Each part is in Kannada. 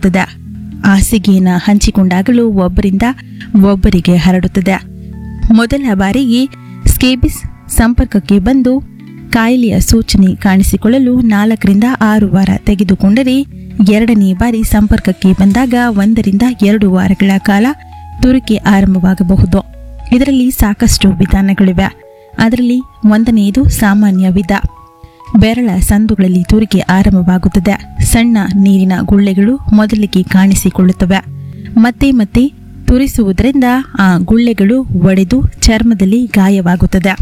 ಕಾರಣವಾಗುತ್ತದೆ ಹಾಸಿಗೆಯನ್ನು ಹಂಚಿಕೊಂಡಾಗಲೂ ಒಬ್ಬರಿಂದ ಒಬ್ಬರಿಗೆ ಹರಡುತ್ತದೆ ಮೊದಲ ಬಾರಿಗೆ ಸ್ಕೇಬಿಸ್ ಸಂಪರ್ಕಕ್ಕೆ ಬಂದು ಕಾಯಿಲೆಯ ಸೂಚನೆ ಕಾಣಿಸಿಕೊಳ್ಳಲು ನಾಲ್ಕರಿಂದ ಆರು ವಾರ ತೆಗೆದುಕೊಂಡರೆ ಎರಡನೇ ಬಾರಿ ಸಂಪರ್ಕಕ್ಕೆ ಬಂದಾಗ ಒಂದರಿಂದ ಎರಡು ವಾರಗಳ ಕಾಲ ತುರಿಕೆ ಆರಂಭವಾಗಬಹುದು ಇದರಲ್ಲಿ ಸಾಕಷ್ಟು ವಿಧಾನಗಳಿವೆ ಅದರಲ್ಲಿ ಒಂದನೆಯದು ಸಾಮಾನ್ಯ ವಿಧ ಬೆರಳ ಸಂದುಗಳಲ್ಲಿ ತುರಿಕೆ ಆರಂಭವಾಗುತ್ತದೆ ಸಣ್ಣ ನೀರಿನ ಗುಳ್ಳೆಗಳು ಮೊದಲಿಗೆ ಕಾಣಿಸಿಕೊಳ್ಳುತ್ತವೆ ಮತ್ತೆ ಮತ್ತೆ ತುರಿಸುವುದರಿಂದ ಆ ಗುಳ್ಳೆಗಳು ಒಡೆದು ಚರ್ಮದಲ್ಲಿ ಗಾಯವಾಗುತ್ತದೆ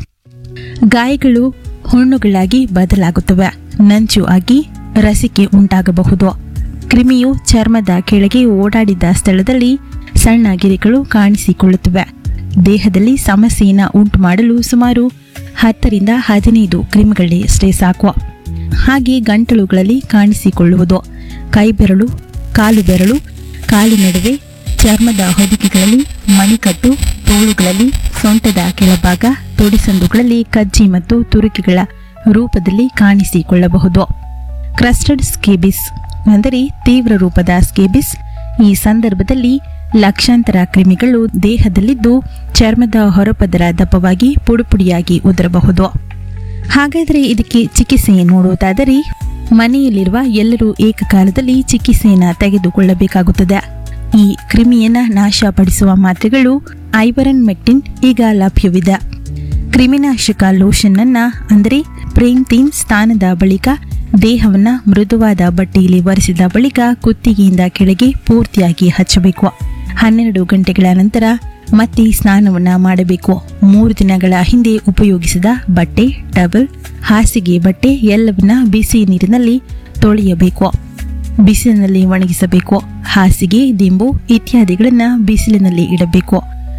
ಗಾಯಗಳು ಹುಣ್ಣುಗಳಾಗಿ ಬದಲಾಗುತ್ತವೆ ನಂಚು ಆಗಿ ರಸಿಕೆ ಉಂಟಾಗಬಹುದು ಕ್ರಿಮಿಯು ಚರ್ಮದ ಕೆಳಗೆ ಓಡಾಡಿದ ಸ್ಥಳದಲ್ಲಿ ಸಣ್ಣ ಗಿರಿಗಳು ಕಾಣಿಸಿಕೊಳ್ಳುತ್ತವೆ ದೇಹದಲ್ಲಿ ಸಮಸ್ಯೆಯನ್ನು ಉಂಟು ಮಾಡಲು ಸುಮಾರು ಹತ್ತರಿಂದ ಹದಿನೈದು ಕ್ರಿಮಿಗಳಷ್ಟೇ ಸಾಕು ಹಾಗೆ ಗಂಟಲುಗಳಲ್ಲಿ ಕಾಣಿಸಿಕೊಳ್ಳುವುದು ಕೈಬೆರಳು ಕಾಲು ಬೆರಳು ಕಾಲು ನಡುವೆ ಚರ್ಮದ ಹೊದಿಕೆಗಳಲ್ಲಿ ಮಣಿಕಟ್ಟು ತೋಳುಗಳಲ್ಲಿ ಸೊಂಟದ ಕೆಳಭಾಗ ತೊಡಿಸಂದುಗಳಲ್ಲಿ ಕಜ್ಜಿ ಮತ್ತು ತುರುಕಿಗಳ ರೂಪದಲ್ಲಿ ಕಾಣಿಸಿಕೊಳ್ಳಬಹುದು ಕ್ರಸ್ಟಡ್ ಸ್ಕೇಬಿಸ್ ಅಂದರೆ ತೀವ್ರ ರೂಪದ ಸ್ಕೇಬಿಸ್ ಈ ಸಂದರ್ಭದಲ್ಲಿ ಲಕ್ಷಾಂತರ ಕ್ರಿಮಿಗಳು ದೇಹದಲ್ಲಿದ್ದು ಚರ್ಮದ ಹೊರಪದರ ದಪ್ಪವಾಗಿ ಪುಡುಪುಡಿಯಾಗಿ ಉದರಬಹುದು ಹಾಗಾದರೆ ಇದಕ್ಕೆ ಚಿಕಿತ್ಸೆ ನೋಡುವುದಾದರೆ ಮನೆಯಲ್ಲಿರುವ ಎಲ್ಲರೂ ಏಕಕಾಲದಲ್ಲಿ ಚಿಕಿತ್ಸೆಯನ್ನು ತೆಗೆದುಕೊಳ್ಳಬೇಕಾಗುತ್ತದೆ ಈ ಕ್ರಿಮಿಯನ್ನ ನಾಶಪಡಿಸುವ ಮಾತ್ರೆಗಳು ಐವರನ್ ಮೆಕ್ಟಿನ್ ಈಗ ಲಭ್ಯವಿದೆ ಕ್ರಿಮಿನಾಶಕ ಲೋಷನ್ ಅನ್ನ ಅಂದರೆ ಪ್ರೇಂತೀನ್ ಸ್ಥಾನದ ಬಳಿಕ ದೇಹವನ್ನ ಮೃದುವಾದ ಬಟ್ಟೆಯಲ್ಲಿ ಒರೆಸಿದ ಬಳಿಕ ಕುತ್ತಿಗೆಯಿಂದ ಕೆಳಗೆ ಪೂರ್ತಿಯಾಗಿ ಹಚ್ಚಬೇಕು ಹನ್ನೆರಡು ಗಂಟೆಗಳ ನಂತರ ಮತ್ತೆ ಸ್ನಾನವನ್ನ ಮಾಡಬೇಕು ಮೂರು ದಿನಗಳ ಹಿಂದೆ ಉಪಯೋಗಿಸಿದ ಬಟ್ಟೆ ಟವಲ್ ಹಾಸಿಗೆ ಬಟ್ಟೆ ಎಲ್ಲವನ್ನ ಬಿಸಿ ನೀರಿನಲ್ಲಿ ತೊಳೆಯಬೇಕು ಬಿಸಿಲಿನಲ್ಲಿ ಒಣಗಿಸಬೇಕು ಹಾಸಿಗೆ ದಿಂಬು ಇತ್ಯಾದಿಗಳನ್ನ ಬಿಸಿಲಿನಲ್ಲಿ ಇಡಬೇಕು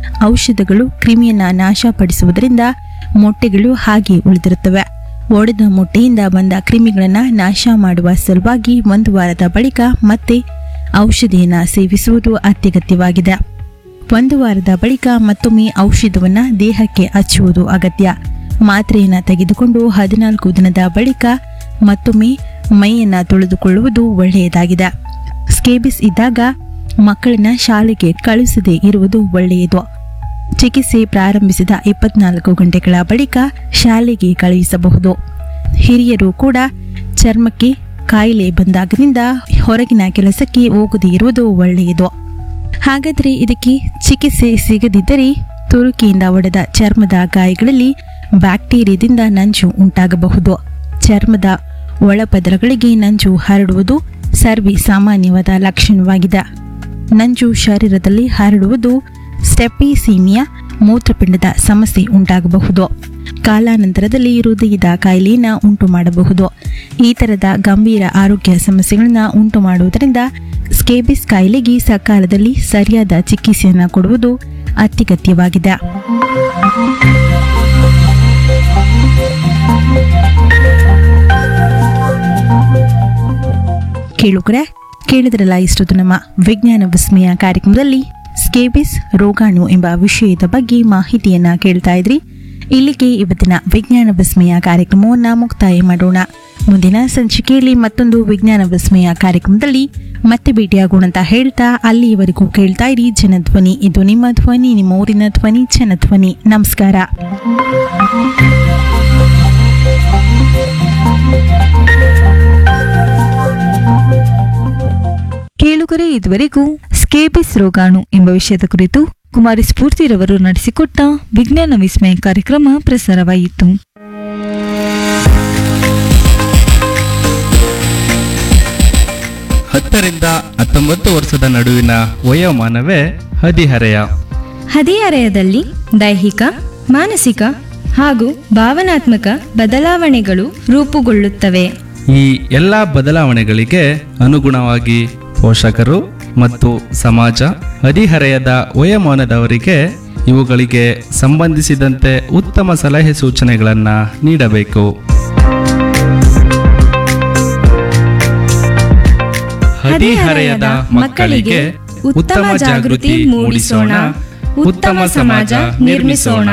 ಔಷಧಗಳು ಕ್ರಿಮಿಯನ್ನ ನಾಶಪಡಿಸುವುದರಿಂದ ಮೊಟ್ಟೆಗಳು ಹಾಗೆ ಉಳಿದಿರುತ್ತವೆ ಒಡೆದ ಮೊಟ್ಟೆಯಿಂದ ಬಂದ ಕ್ರಿಮಿಗಳನ್ನ ನಾಶ ಮಾಡುವ ಸಲುವಾಗಿ ಒಂದು ವಾರದ ಬಳಿಕ ಮತ್ತೆ ಔಷಧಿಯನ್ನ ಸೇವಿಸುವುದು ಅತ್ಯಗತ್ಯವಾಗಿದೆ ಒಂದು ವಾರದ ಬಳಿಕ ಮತ್ತೊಮ್ಮೆ ಔಷಧವನ್ನ ದೇಹಕ್ಕೆ ಹಚ್ಚುವುದು ಅಗತ್ಯ ಮಾತ್ರೆಯನ್ನ ತೆಗೆದುಕೊಂಡು ಹದಿನಾಲ್ಕು ದಿನದ ಬಳಿಕ ಮತ್ತೊಮ್ಮೆ ಮೈಯನ್ನ ತೊಳೆದುಕೊಳ್ಳುವುದು ಒಳ್ಳೆಯದಾಗಿದೆ ಸ್ಕೇಬಿಸ್ ಇದ್ದಾಗ ಮಕ್ಕಳನ್ನ ಶಾಲೆಗೆ ಕಳುಹಿಸದೇ ಇರುವುದು ಒಳ್ಳೆಯದು ಚಿಕಿತ್ಸೆ ಪ್ರಾರಂಭಿಸಿದ ಇಪ್ಪತ್ನಾಲ್ಕು ಗಂಟೆಗಳ ಬಳಿಕ ಶಾಲೆಗೆ ಕಳುಹಿಸಬಹುದು ಹಿರಿಯರು ಕೂಡ ಚರ್ಮಕ್ಕೆ ಕಾಯಿಲೆ ಬಂದಾಗದಿಂದ ಹೊರಗಿನ ಕೆಲಸಕ್ಕೆ ಹೋಗದೇ ಇರುವುದು ಒಳ್ಳೆಯದು ಹಾಗಾದರೆ ಇದಕ್ಕೆ ಚಿಕಿತ್ಸೆ ಸಿಗದಿದ್ದರೆ ತುರುಕಿಯಿಂದ ಒಡೆದ ಚರ್ಮದ ಗಾಯಗಳಲ್ಲಿ ಬ್ಯಾಕ್ಟೀರಿಯಾದಿಂದ ನಂಜು ಉಂಟಾಗಬಹುದು ಚರ್ಮದ ಒಳಪದರಗಳಿಗೆ ನಂಜು ಹರಡುವುದು ಸರ್ವಿ ಸಾಮಾನ್ಯವಾದ ಲಕ್ಷಣವಾಗಿದೆ ನಂಜು ಶರೀರದಲ್ಲಿ ಹರಡುವುದು ಸ್ಟೆಪಿಸೀಮಿಯಾ ಮೂತ್ರಪಿಂಡದ ಸಮಸ್ಯೆ ಉಂಟಾಗಬಹುದು ಕಾಲಾನಂತರದಲ್ಲಿ ಹೃದಯದ ಕಾಯಿಲೆಯನ್ನು ಉಂಟು ಮಾಡಬಹುದು ಈ ಥರದ ಗಂಭೀರ ಆರೋಗ್ಯ ಸಮಸ್ಯೆಗಳನ್ನು ಉಂಟು ಮಾಡುವುದರಿಂದ ಸ್ಕೇಬಿಸ್ ಕಾಯಿಲೆಗೆ ಸಕಾಲದಲ್ಲಿ ಸರಿಯಾದ ಚಿಕಿತ್ಸೆಯನ್ನು ಕೊಡುವುದು ಅತ್ಯಗತ್ಯವಾಗಿದೆ ಕೇಳುಗರೆ ಕೇಳಿದ್ರಲ್ಲ ಇಷ್ಟೊತ್ತು ನಮ್ಮ ವಿಜ್ಞಾನ ವಿಸ್ಮಯ ಕಾರ್ಯಕ್ರಮದಲ್ಲಿ ಸ್ಕೇಬಿಸ್ ರೋಗಾಣು ಎಂಬ ವಿಷಯದ ಬಗ್ಗೆ ಮಾಹಿತಿಯನ್ನ ಕೇಳ್ತಾ ಇದ್ರಿ ಇಲ್ಲಿಗೆ ಇವತ್ತಿನ ವಿಜ್ಞಾನ ವಿಸ್ಮಯ ಕಾರ್ಯಕ್ರಮವನ್ನ ಮುಕ್ತಾಯ ಮಾಡೋಣ ಮುಂದಿನ ಸಂಚಿಕೆಯಲ್ಲಿ ಮತ್ತೊಂದು ವಿಜ್ಞಾನ ವಿಸ್ಮಯ ಕಾರ್ಯಕ್ರಮದಲ್ಲಿ ಮತ್ತೆ ಭೇಟಿಯಾಗೋಣ ಅಂತ ಹೇಳ್ತಾ ಅಲ್ಲಿಯವರೆಗೂ ಕೇಳ್ತಾ ಇರಿ ಜನಧ್ವನಿ ಇದು ನಿಮ್ಮ ಧ್ವನಿ ನಿಮ್ಮ ಊರಿನ ಧ್ವನಿ ಜನಧ್ವನಿ ನಮಸ್ಕಾರ ಕೇಳುಗರೆ ಇದುವರೆಗೂ ಸ್ಕೇಬಿಸ್ ರೋಗಾಣು ಎಂಬ ವಿಷಯದ ಕುರಿತು ಕುಮಾರಿ ಸ್ಫೂರ್ತಿರವರು ನಡೆಸಿಕೊಟ್ಟ ವಿಜ್ಞಾನ ವಿಸ್ಮಯ ಕಾರ್ಯಕ್ರಮ ಪ್ರಸಾರವಾಯಿತು ಹತ್ತರಿಂದ ಹತ್ತೊಂಬತ್ತು ವರ್ಷದ ನಡುವಿನ ವಯೋಮಾನವೇ ಹದಿಹರೆಯ ಹದಿಹರೆಯದಲ್ಲಿ ದೈಹಿಕ ಮಾನಸಿಕ ಹಾಗೂ ಭಾವನಾತ್ಮಕ ಬದಲಾವಣೆಗಳು ರೂಪುಗೊಳ್ಳುತ್ತವೆ ಈ ಎಲ್ಲ ಬದಲಾವಣೆಗಳಿಗೆ ಅನುಗುಣವಾಗಿ ಪೋಷಕರು ಮತ್ತು ಸಮಾಜ ಹದಿಹರೆಯದ ವಯೋಮಾನದವರಿಗೆ ಇವುಗಳಿಗೆ ಸಂಬಂಧಿಸಿದಂತೆ ಉತ್ತಮ ಸಲಹೆ ಸೂಚನೆಗಳನ್ನು ನೀಡಬೇಕು ಹದಿಹರೆಯದ ಮಕ್ಕಳಿಗೆ ಉತ್ತಮ ಜಾಗೃತಿ ಮೂಡಿಸೋಣ ಉತ್ತಮ ಸಮಾಜ ನಿರ್ಮಿಸೋಣ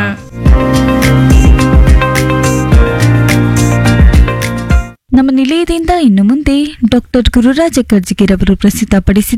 ನಮ್ಮ ನಿಲಯದಿಂದ ಇನ್ನು ಮುಂದೆ ಡಾಕ್ಟರ್ ಗುರುರಾಜ ಕರ್ಜಿಗಿರವರು ಪ್ರಸ್ತುತಪಡಿಸಿದ